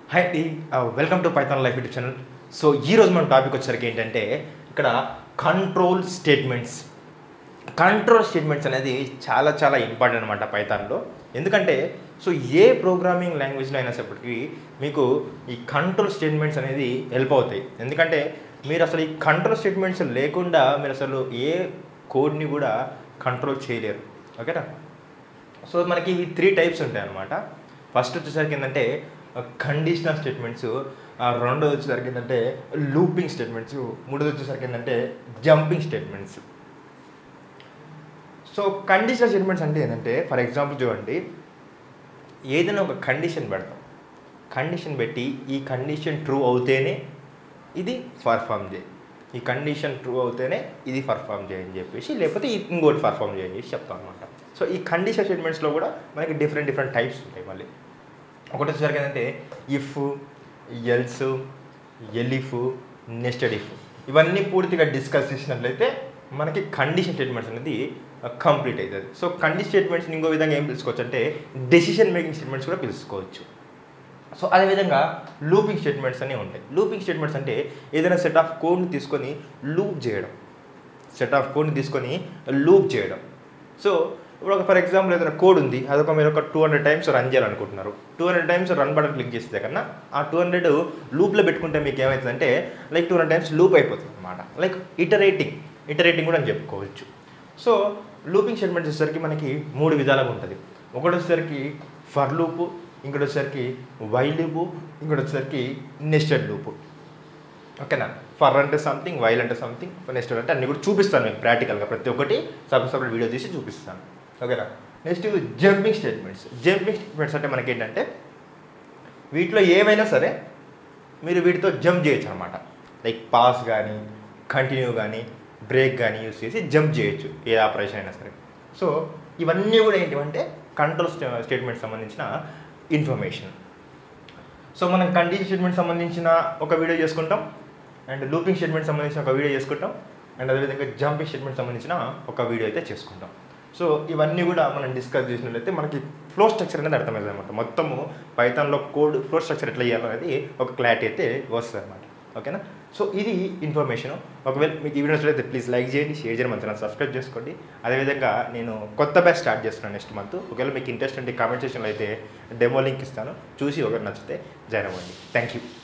hi అండి welcome to python life YouTube channel so ఈ రోజు మన టాపిక్ వచ్చేసరికి ఏంటంటే ఇక్కడ కంట్రోల్ స్టేట్మెంట్స్ కంట్రోల్ స్టేట్మెంట్స్ అనేది చాలా చాలా ఇంపార్టెంట్ అనమాట పైథాన్లో ఎందుకంటే సో ఏ ప్రోగ్రామింగ్ లాంగ్వేజ్లో అయినా సప్పటికి మీకు ఈ కంట్రోల్ స్టేట్మెంట్స్ అనేది హెల్ప్ అవుతాయి ఎందుకంటే మీరు అసలు ఈ కంట్రోల్ స్టేట్మెంట్స్ లేకుండా మీరు అసలు ఏ కోడ్ని కూడా కంట్రోల్ చేయలేరు ఓకేనా సో మనకి ఇవి త్రీ టైప్స్ ఉంటాయి అనమాట ఫస్ట్ వచ్చేసరికి ఏంటంటే కండిషనల్ స్టేట్మెంట్స్ రెండోది వచ్చేసరికి ఏంటంటే లూపింగ్ స్టేట్మెంట్స్ మూడోది వచ్చేసరికి ఏంటంటే jumping statements so conditional statements అంటే ఏంటంటే ఫర్ ఎగ్జాంపుల్ చూడండి ఏదైనా ఒక కండిషన్ పెడతాం కండిషన్ పెట్టి ఈ కండిషన్ ట్రూ అవుతేనే ఇది పర్ఫామ్ చేయి ఈ కండిషన్ ట్రూ అవుతేనే ఇది పర్ఫామ్ చేయని చెప్పేసి లేకపోతే ఇ- ఇంకోటి పర్ఫామ్ చేయని చెప్పి చెప్తాం అనమాట సో ఈ కండిషన్ స్టేట్మెంట్స్లో కూడా మనకి డిఫరెంట్ డిఫరెంట్ టైప్స్ ఉంటాయి మళ్ళీ ఒకటి వచ్చేసరికి ఏంటంటే if else elif nested if ఇవన్నీ పూర్తిగా డిస్కస్ చేసినట్లయితే మనకి కండిషన్ స్టేట్మెంట్స్ అనేది కంప్లీట్ అవుతుంది సో కండిషన్ స్టేట్మెంట్స్ని ఇంకో విధంగా ఏం పిలుచుకోవచ్చు అంటే డెసిషన్ మేకింగ్ స్టేట్మెంట్స్ కూడా పిలుచుకోవచ్చు సో అదేవిధంగా లూపింగ్ స్టేట్మెంట్స్ అనేవి ఉంటాయి లూపింగ్ స్టేట్మెంట్స్ అంటే ఏదైనా సెట్ ఆఫ్ కోడ్ని తీసుకొని లూప్ చేయడం సెట్ ఆఫ్ కోడ్ని తీసుకొని లూప్ చేయడం సో ఇప్పుడు ఒక ఫర్ ఎగ్జాంపుల్ ఏదైనా కోడ్ ఉంది అదొక మీరు ఒక టూ హండ్రెడ్ టైమ్స్ రన్ చేయాలనుకుంటున్నారు two hundred times run button click చేస్తే కన్నా ఆ టూ హండ్రెడ్ లూప్లో పెట్టుకుంటే మీకు ఏమవుతుందంటే like two hundred times loop అయిపోతుంది అనమాట లైక్ ఇటరేటింగ్ ఇటరేటింగ్ కూడా అని చెప్పుకోవచ్చు సో లూపింగ్ స్టేట్మెంట్స్ వచ్చేసరికి మనకి మూడు విధాలుగా ఉంటుంది ఒకటి వచ్చేసరికి ఫర్ లూపు ఇంకోటి వచ్చేసరికి వై లూపు ఇంకోటి వచ్చేసరికి నెస్టెడ్ లూపు ఓకేనా ఫర్ అంటే సంథింగ్ వైల్ అంటే సంథింగ్ నెక్స్ట్ అంటే అన్ని కూడా చూపిస్తాను మీకు ప్రాక్టికల్గా ప్రతి ఒక్కటి సపరేట్ సపరేట్ వీడియో తీసి చూపిస్తాను ఓకేనా next jumping statements jumping statements అంటే మనకి ఏంటంటే వీటిలో ఏమైనా సరే మీరు వీటితో జంప్ చేయొచ్చు అనమాట లైక్ పాస్ కానీ కంటిన్యూ కానీ బ్రేక్ కానీ యూస్ చేసి జంప్ చేయొచ్చు ఏ ఆపరేషన్ అయినా సరే సో ఇవన్నీ కూడా ఏంటివంటే కంట్రోల్ స్టేట్మెంట్ సంబంధించిన ఇన్ఫర్మేషన్ సో మనం కండిషన్ స్టేట్మెంట్ సంబంధించిన ఒక వీడియో చేసుకుంటాం అండ్ లూపింగ్ స్టేట్మెంట్ సంబంధించిన ఒక వీడియో చేసుకుంటాం అండ్ అదేవిధంగా జంపింగ్ స్టేట్మెంట్ సంబంధించిన ఒక వీడియో అయితే చేసుకుంటాం సో ఇవన్నీ కూడా మనం డిస్కస్ చేసినట్లయితే మనకి ఫ్లో స్ట్రక్చర్ అనేది అర్థమవుతుంది అనమాట మొత్తము పైథాన్లో కోడ్ ఫ్లో స్ట్రక్చర్ ఎట్లా చేయాలనేది ఒక క్లారిటీ అయితే వస్తుంది అనమాట ఓకేనా సో ఇది ఇన్ఫర్మేషన్ ఒకవేళ మీకు ఈ వీడియో నచ్చితే ప్లీజ్ లైక్ చేయండి షేర్ చేయండి మంచిగా సబ్స్క్రైబ్ చేసుకోండి అదేవిధంగా నేను కొత్త బ్యాచ్ స్టార్ట్ చేస్తున్నాను నెక్స్ట్ మంత్ ఒకవేళ మీకు ఇంట్రెస్ట్ ఉంటే కామెంట్ సెక్షన్లో అయితే డెమో లింక్ ఇస్తాను చూసి ఒకటి నచ్చితే జాయిన్ అవ్వండి థ్యాంక్ యూ